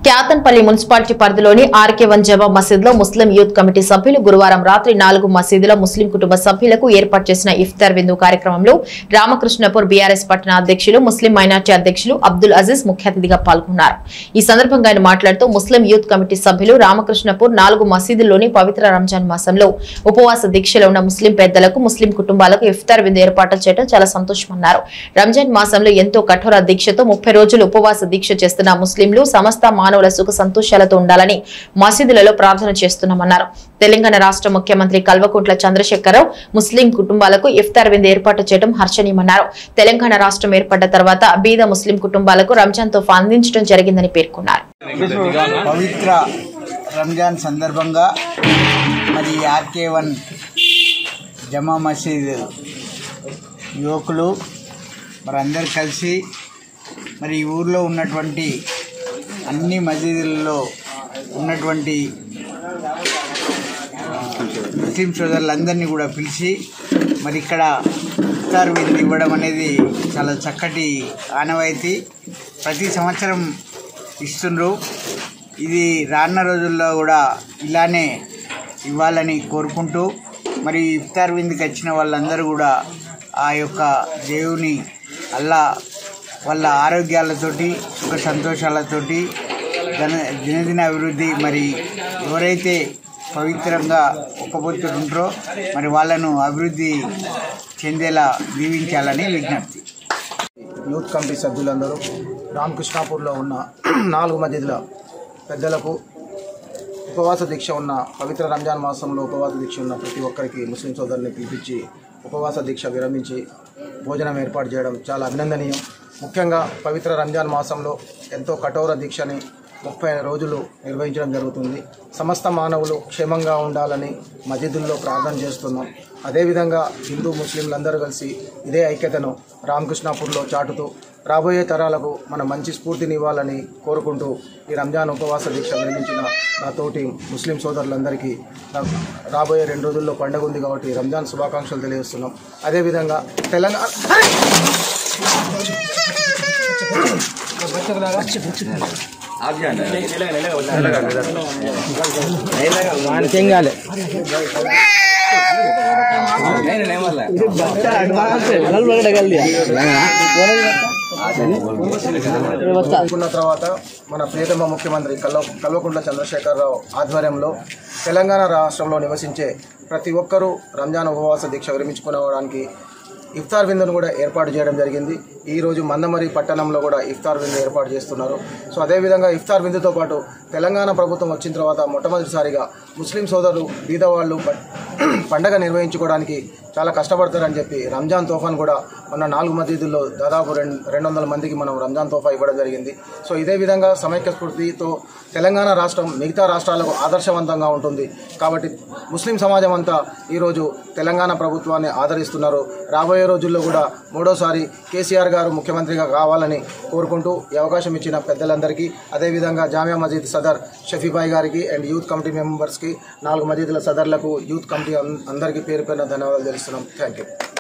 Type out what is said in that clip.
Kyathanpalli municipality పరిధిలోని RK one జమా మసీదులో ముస్లిం యూత్ కమిటీ సభ్యులు గురువారం రాత్రి నాలుగు మసీదుల ముస్లిం కుటుంబ సభ్యులకు ఏర్పాటు చేసిన ఇఫ్తార్ విందు కార్యక్రమంలో రామకృష్ణపూర్ బీఆర్ఎస్ పట్టణ అధ్యక్షులు ముస్లిం మైనార్టీ అధ్యక్షులు అబ్దుల్ అజీజ్ ముఖ్య అతిథిగా పాల్గొన్నారు ఈ సందర్భంగా ఆయన మాట్లాడుతూ ముస్లిం యూత్ కమిటీ సభ్యులు రామకృష్ణపూర్ నాలుగు మసీదుల్లోని పవిత్ర రంజాన్ మాసంలో ఉపవాస దీక్షలో ఉన్న ముస్లిం పెద్దలకు ముస్లిం కుటుంబాలకు ఇఫ్తార్ విందు ఏర్పాట్లు చేయడం చాలా సంతోషమన్నారు రంజాన్ మాసంలో ఎంతో కఠోర దీక్షతో ముప్పై రోజులు ఉపవాస దీక్ష చేస్తున్న ముస్లింలు సమస్త మానవుల సుఖ సంతోషాలతో ఉండాలని మసీదులలో ప్రార్థన చేస్తున్నామన్నారు తెలంగాణ రాష్ట్ర ముఖ్యమంత్రి కల్వకుంట్ల చంద్రశేఖరరావు ముస్లిం కుటుంబాలకు ఇఫ్తార్ విందు ఏర్పాటు చేయడం హర్షణీయమన్నారు తెలంగాణ రాష్ట్రం ఏర్పడ్డ తర్వాత బీద ముస్లిం కుటుంబాలకు రంజాన్ తోఫా అందించడం జరిగిందని పేర్కొన్నారు పవిత్ర రంజాన్ సందర్భంగా మరి ఆర్కే వన్ జమా మసీద్ యువకులు మరి అందరు కలిసి మరి ఈ ఊర్లో ఉన్నటువంటి అన్ని మసీదులలో ఉన్నటువంటి ముస్లిం సోదరులందరినీ కూడా పిలిచి మరి ఇక్కడ ఇఫ్తార్ విందు ఇవ్వడం అనేది చాలా చక్కటి ఆనవాయితీ ప్రతి సంవత్సరం ఇస్తుండ్రు ఇది రానున్న రోజుల్లో కూడా ఇలానే ఇవ్వాలని కోరుకుంటూ మరి ఇఫ్తార్ విందుకి వచ్చిన వాళ్ళందరూ కూడా ఆ యొక్క దేవుని అల్లా వాళ్ళ ఆరోగ్యాలతోటి సుఖ సంతోషాలతోటి దిన దినదిన అభివృద్ధి మరి ఎవరైతే పవిత్రంగా ఒక్కబొత్తులు ఉంటారో మరి వాళ్ళను అభివృద్ధి చెందేలా దీవించాలని విజ్ఞప్తి యూత్ కమిటీ సభ్యులందరూ రామకృష్ణాపూర్లో ఉన్న నాలుగు మధ్యలో పెద్దలకు ఉపవాస దీక్ష ఉన్న పవిత్ర రంజాన్ మాసంలో ఉపవాస దీక్ష ఉన్న ప్రతి ఒక్కరికి ముస్లిం సోదరుని పిలిపించి ఉపవాస దీక్ష విరమించి భోజనం ఏర్పాటు చేయడం చాలా అభినందనీయం ముఖ్యంగా పవిత్ర రంజాన్ మాసంలో ఎంతో కఠోర దీక్షని ముప్పై రోజులు నిర్వహించడం జరుగుతుంది సమస్త మానవులు క్షేమంగా ఉండాలని మసీదుల్లో ప్రార్థన చేస్తున్నాం అదేవిధంగా హిందూ ముస్లింలందరూ కలిసి ఇదే ఐక్యతను రామకృష్ణాపూర్లో చాటుతూ రాబోయే తరాలకు మన మంచి స్ఫూర్తిని ఇవ్వాలని కోరుకుంటూ ఈ రంజాన్ ఉపవాస దీక్ష నిర్మించిన నా తోటి ముస్లిం సోదరులందరికీ నా- రాబోయే రెండు రోజుల్లో పండుగ ఉంది కాబట్టి రంజాన్ శుభాకాంక్షలు తెలియజేస్తున్నాం అదేవిధంగా తెలంగాణ అనుకున్న తర్వాత మన ప్రియతమ ముఖ్యమంత్రి కల్వ కల్వకుంట్ల చంద్రశేఖరరావు ఆధ్వర్యంలో తెలంగాణ రాష్ట్రంలో నివసించే ప్రతి ఒక్కరూ రంజాన్ ఉపవాస దీక్ష విరమించుకునేవడానికి ఇఫ్తార్ విందును కూడా ఏర్పాటు చేయడం జరిగింది ఈ రోజు మందమరి పట్టణంలో కూడా ఇఫ్తార్ విందు ఏర్పాటు చేస్తున్నారు సో అదేవిధంగా ఇఫ్తార్ విందుతో పాటు తెలంగాణ ప్రభుత్వం వచ్చిన తర్వాత మొట్టమొదటిసారిగా ముస్లిం సోదరులు బీదవాళ్ళు ప- పండగ నిర్వహించుకోవడానికి చాలా కష్టపడతారని చెప్పి రంజాన్ తోఫాను కూడా మొన్న నాలుగు మసీదుల్లో దాదాపు రెండు రెండు వందల మందికి మనం రంజాన్ తోఫా ఇవ్వడం జరిగింది సో ఇదే విధంగా సమైక్య స్ఫూర్తితో తెలంగాణ రాష్ట్రం మిగతా రాష్ట్రాలకు ఆదర్శవంతంగా ఉంటుంది కాబట్టి ముస్లిం సమాజం అంతా ఈరోజు తెలంగాణ ప్రభుత్వాన్ని ఆదరిస్తున్నారు రాబోయే రోజుల్లో కూడా మూడోసారి కేసీఆర్ గారు ముఖ్యమంత్రిగా కావాలని కోరుకుంటూ ఈ అవకాశం ఇచ్చిన పెద్దలందరికీ అదేవిధంగా జామియా మసీద్ సదర్ షఫీబాయ్ గారికి అండ్ యూత్ కమిటీ మెంబర్స్కి నాలుగు మసీదుల సదర్లకు యూత్ కమిటీ అం- అందరికీ పేరు పేరున ధన్యవాదాలు తెలుస్తున్నాం థ్యాంక్ యూ